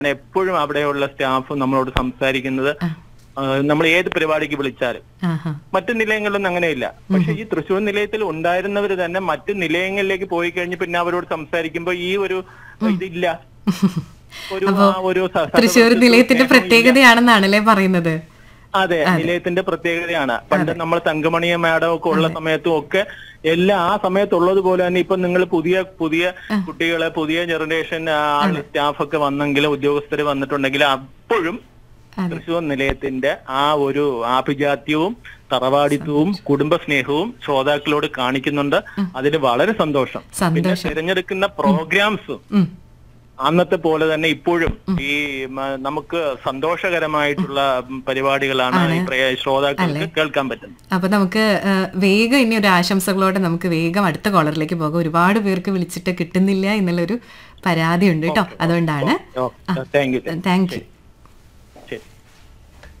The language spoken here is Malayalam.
എപ്പോഴും അവിടെയുള്ള സ്റ്റാഫ് നമ്മളോട് സംസാരിക്കുന്നത് നമ്മൾ ഏത് പരിപാടിക്ക് വിളിച്ചാലും ആഹാ മറ്റു നിലയങ്ങളിലൊന്നും അങ്ങനെയില്ല പക്ഷെ ഈ തൃശ്ശൂർ നിലയത്തിൽ ഉണ്ടായിരുന്നവർ തന്നെ മറ്റു നിലയങ്ങളിലേക്ക് പോയി കഴിഞ്ഞ് പിന്നെ അവരോട് സംസാരിക്കുമ്പോൾ ഈ ഒരു ഇതില്ല ഒരു അപ്പോ ആ ഒരു സ- തൃശ്ശൂർ സഹവർത്തിത്വ നിലയത്തിന്റെ സ്നേഹം ഇല്ല. പ്രത്യേകതയാണെന്നാണല്ലേ പറയുന്നത് അതെ നിലയത്തിന്റെ പ്രത്യേകതയാണ് പണ്ട് നമ്മൾ തങ്കമണിയ മാഡം ഒക്കെ ഉള്ള സമയത്തും ഒക്കെ എല്ലാം ആ സമയത്തുള്ളത് പോലെ തന്നെ ഇപ്പൊ നിങ്ങൾ പുതിയ പുതിയ കുട്ടികളെ പുതിയ ജനറേഷൻ സ്റ്റാഫ് ഒക്കെ വന്നെങ്കിൽ ഉദ്യോഗസ്ഥർ വന്നിട്ടുണ്ടെങ്കിൽ അപ്പോഴും അതെ തൃശൂർ നിലയത്തിന്റെ ആ ഒരു ആഭിജാത്യവും തറവാടിത്വവും കുടുംബസ്നേഹവും ശ്രോതാക്കളോട് കാണിക്കുന്നുണ്ട് അതിൽ വളരെ സന്തോഷം പിന്നെ സന്തോഷം തിരഞ്ഞെടുക്കുന്ന പ്രോഗ്രാംസും ഉം. അന്നത്തെ പോലെ തന്നെ ഇപ്പോഴും ഈ മ- നമുക്ക് സന്തോഷകരമായിട്ടുള്ള ഉം, പരിപാടികളാണ് ഈ പ്രയ- ശ്രോതാക്കൾക്ക് കേൾക്കാൻ പറ്റുന്നത് അപ്പൊ നമുക്ക് ആ, വേഗം ഇനി ഒരു ആശംസകളോടെ നമുക്ക് വേഗം അടുത്ത കോളറിലേക്ക് പോകാം ഒരുപാട് പേർക്ക് വിളിച്ചിട്ട് കിട്ടുന്നില്ല എന്നുള്ളൊരു പരാതി ഉണ്ട് കേട്ടോ അതുകൊണ്ടാണ് താങ്ക് യു താങ്ക് യു ശരി